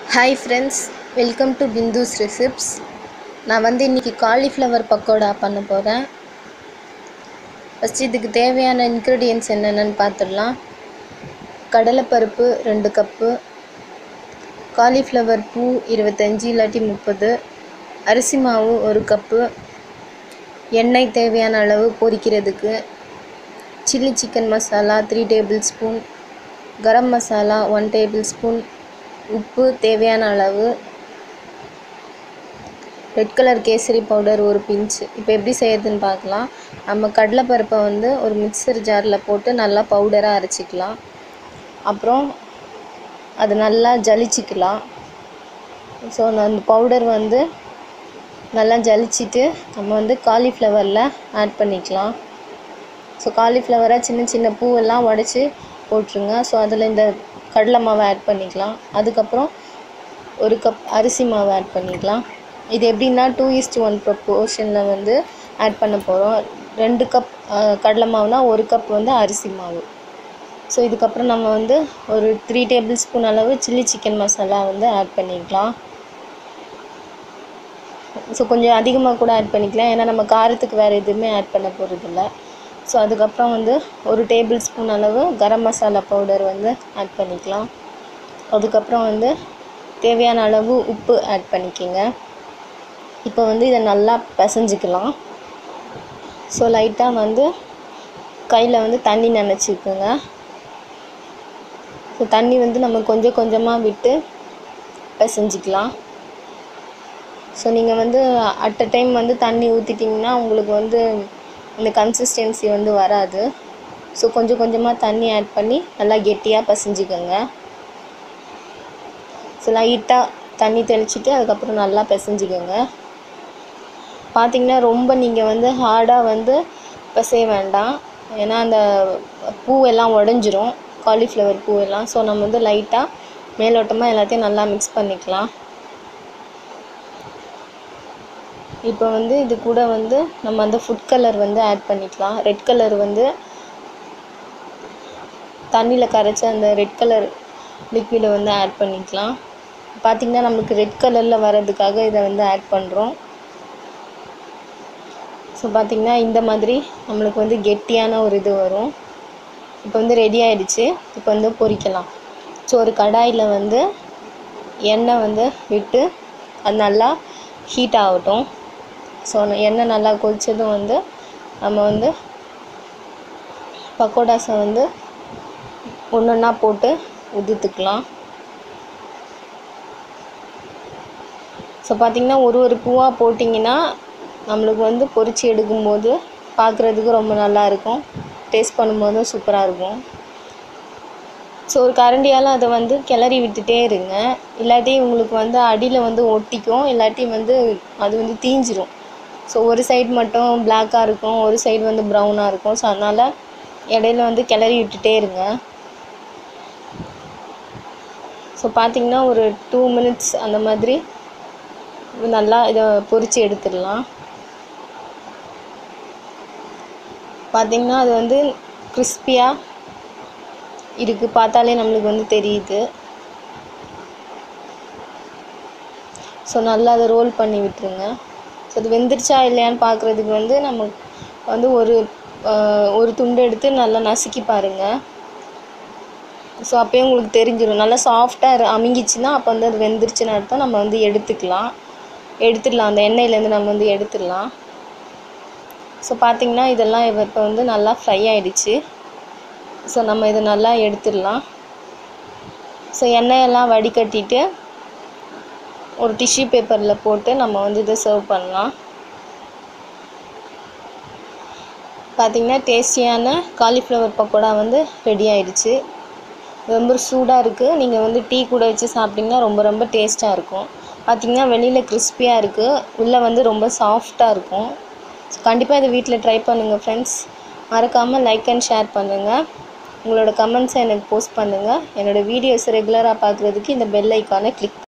hi friends welcome to Bindu's recipes நான் வந்து இன்றைக்கி காலிஃப்ளவர் பக்கோடா பண்ண போகிறேன் ஃபஸ்ட் இதுக்கு தேவையான இன்க்ரீடியன்ஸ் என்னென்னு பார்த்துடலாம் கடலைப்பருப்பு ரெண்டு கப்பு காலிஃப்ளவர் பூ இருபத்தஞ்சி இல்லாட்டி முப்பது அரிசி மாவு ஒரு கப்பு எண்ணெய் தேவையான அளவு பொரிக்கிறதுக்கு chilli chicken masala three tablespoon garam masala one tablespoon உப்பு தேவையான அளவு ரெட் கலர் கேசரி பவுடர் ஒரு பிஞ்சு இப்போ எப்படி செய்யறதுன்னு பார்க்கலாம் நம்ம கடலைப்பருப்பை வந்து ஒரு மிக்சர் ஜாரில் போட்டு நல்லா பவுடராக அரைச்சிக்கலாம் அப்புறம் அது நல்லா ஜலிச்சிக்கலாம் ஸோ அந்த பவுடர் வந்து நல்லா ஜலிச்சிட்டு நம்ம வந்து காலிஃப்ளவரில் ஆட் பண்ணிக்கலாம் ஸோ காலிஃப்ளவரை சின்ன சின்ன பூவெல்லாம் உடச்சி போட்டுருங்க ஸோ அதில் இந்த கடலை மாவை ஆட் பண்ணிக்கலாம் அதுக்கப்புறம் ஒரு கப் அரிசி மாவு ஆட் பண்ணிக்கலாம் இது எப்படின்னா டூ இஸ்ட் ஒன் ப்ரொப்போர்ஷனில் வந்து ஆட் பண்ண போகிறோம் ரெண்டு கப் கடலை மாவுனா ஒரு கப் வந்து அரிசி மாவு ஸோ இதுக்கப்புறம் நம்ம வந்து ஒரு த்ரீ டேபிள் ஸ்பூன் அளவு சில்லி சிக்கன் மசாலா வந்து ஆட் பண்ணிக்கலாம் ஸோ கொஞ்சம் அதிகமாக கூட ஆட் பண்ணிக்கலாம் ஏன்னா நம்ம காரத்துக்கு வேறு எதுவுமே ஆட் பண்ண போகிறதில்ல ஸோ அதுக்கப்புறம் வந்து ஒரு டேபிள் ஸ்பூன் அளவு கரம் மசாலா பவுடர் வந்து ஆட் பண்ணிக்கலாம் அதுக்கப்புறம் வந்து தேவையான அளவு உப்பு ஆட் பண்ணிக்கோங்க இப்போ வந்து இதை நல்லா பிசைஞ்சிக்கலாம் ஸோ லைட்டாக வந்து கையில் வந்து தண்ணி நினச்சிக்கோங்க ஸோ தண்ணி வந்து நம்ம கொஞ்சம் கொஞ்சமாக விட்டு பிசைஞ்சிக்கலாம் ஸோ நீங்கள் வந்து அட் அ டைம் வந்து தண்ணி ஊற்றிட்டிங்கன்னா உங்களுக்கு வந்து இந்த கன்சிஸ்டன்சி வந்து வராது ஸோ கொஞ்சம் கொஞ்சமாக தண்ணி ஆட் பண்ணி நல்லா கெட்டியாக பசைஞ்சிக்கோங்க ஸோ லைட்டாக தண்ணி தெளிச்சிட்டு அதுக்கப்புறம் நல்லா பிசைஞ்சிக்கோங்க பார்த்திங்கன்னா ரொம்ப நீங்கள் வந்து ஹார்டாக வந்து பிசைய வேண்டாம் ஏன்னா அந்த பூவெல்லாம் உடஞ்சிரும் காலிஃப்ளவர் பூவெல்லாம் ஸோ நம்ம வந்து லைட்டாக மேலோட்டமாக எல்லாத்தையும் நல்லா மிக்ஸ் பண்ணிக்கலாம் இப்போ வந்து இது கூட வந்து நம்ம அந்த ஃபுட் கலர் வந்து ஆட் பண்ணிக்கலாம் ரெட் கலர் வந்து தண்ணியில் கரைச்ச அந்த ரெட் கலர் லிக்விடை வந்து ஆட் பண்ணிக்கலாம் பார்த்திங்கன்னா நம்மளுக்கு ரெட் கலரில் வர்றதுக்காக இதை வந்து ஆட் பண்ணுறோம் ஸோ பார்த்திங்கன்னா இந்த மாதிரி நம்மளுக்கு வந்து கெட்டியான ஒரு இது வரும் இப்போ வந்து ரெடி ஆகிடுச்சு இப்போ வந்து பொரிக்கலாம் ஸோ ஒரு கடாயில் வந்து எண்ணெய் வந்து விட்டு அது நல்லா ஹீட் ஆகட்டும் ஸோ எண்ணெய் நல்லா கொதித்ததும் வந்து நம்ம வந்து பக்கோடாஸை வந்து ஒன்று ஒன்றா போட்டு உதுத்துக்கலாம் ஸோ பார்த்திங்கன்னா ஒரு ஒரு பூவாக போட்டிங்கன்னா நம்மளுக்கு வந்து பொரித்து எடுக்கும்போது பார்க்குறதுக்கு ரொம்ப நல்லாயிருக்கும் டேஸ்ட் பண்ணும்போதும் சூப்பராக இருக்கும் ஸோ ஒரு கரண்டியால் அதை வந்து கிளறி விட்டுட்டே இருங்க இல்லாட்டி உங்களுக்கு வந்து அடியில் வந்து ஒட்டிக்கும் இல்லாட்டி வந்து அது வந்து தீஞ்சிரும் ஸோ ஒரு சைடு மட்டும் பிளாக்காக இருக்கும் ஒரு சைடு வந்து ப்ரௌனாக இருக்கும் ஸோ அதனால் இடையில வந்து கிளறி விட்டுட்டே இருங்க ஸோ பார்த்திங்கன்னா ஒரு டூ மினிட்ஸ் அந்த மாதிரி நல்லா இதை பொரித்து எடுத்துடலாம் பார்த்திங்கன்னா அது வந்து கிறிஸ்பியாக இருக்குது பார்த்தாலே நம்மளுக்கு வந்து தெரியுது ஸோ நல்லா அதை ரோல் பண்ணி விட்டுருங்க ஸோ அது வெந்துருச்சா இல்லையான்னு பார்க்குறதுக்கு வந்து நம்ம வந்து ஒரு ஒரு துண்டு எடுத்து நல்லா நசுக்கி பாருங்கள் ஸோ அப்போயே உங்களுக்கு தெரிஞ்சிடும் நல்லா சாஃப்டாக அமுங்கிச்சுன்னா அப்போ வந்து அது வெந்துருச்சுன்னு அர்த்தம் நம்ம வந்து எடுத்துக்கலாம் எடுத்துடலாம் அந்த எண்ணெயிலேருந்து நம்ம வந்து எடுத்துடலாம் ஸோ பார்த்திங்கன்னா இதெல்லாம் இப்போ வந்து நல்லா ஃப்ரை ஆகிடுச்சு ஸோ நம்ம இதை நல்லா எடுத்துடலாம் ஸோ எண்ணெயெல்லாம் வடிகட்டிட்டு ஒரு டிஷ்யூ பேப்பரில் போட்டு நம்ம வந்து இதை சர்வ் பண்ணலாம் பார்த்திங்கன்னா டேஸ்டியான காலிஃப்ளவர் பக்கோடா வந்து ரெடி ஆயிடுச்சு ரொம்ப சூடாக இருக்குது நீங்கள் வந்து டீ கூட வச்சு சாப்பிட்டிங்கன்னா ரொம்ப ரொம்ப டேஸ்ட்டாக இருக்கும் பார்த்திங்கன்னா வெளியில் கிறிஸ்பியாக இருக்குது உள்ளே வந்து ரொம்ப சாஃப்டாக இருக்கும் கண்டிப்பாக இதை வீட்டில் ட்ரை பண்ணுங்கள் ஃப்ரெண்ட்ஸ் மறக்காமல் லைக் அண்ட் ஷேர் பண்ணுங்கள் உங்களோட கமெண்ட்ஸை எனக்கு போஸ்ட் பண்ணுங்கள் என்னோடய வீடியோஸ் ரெகுலராக பார்க்குறதுக்கு இந்த பெல் ஐக்கானை கிளிக்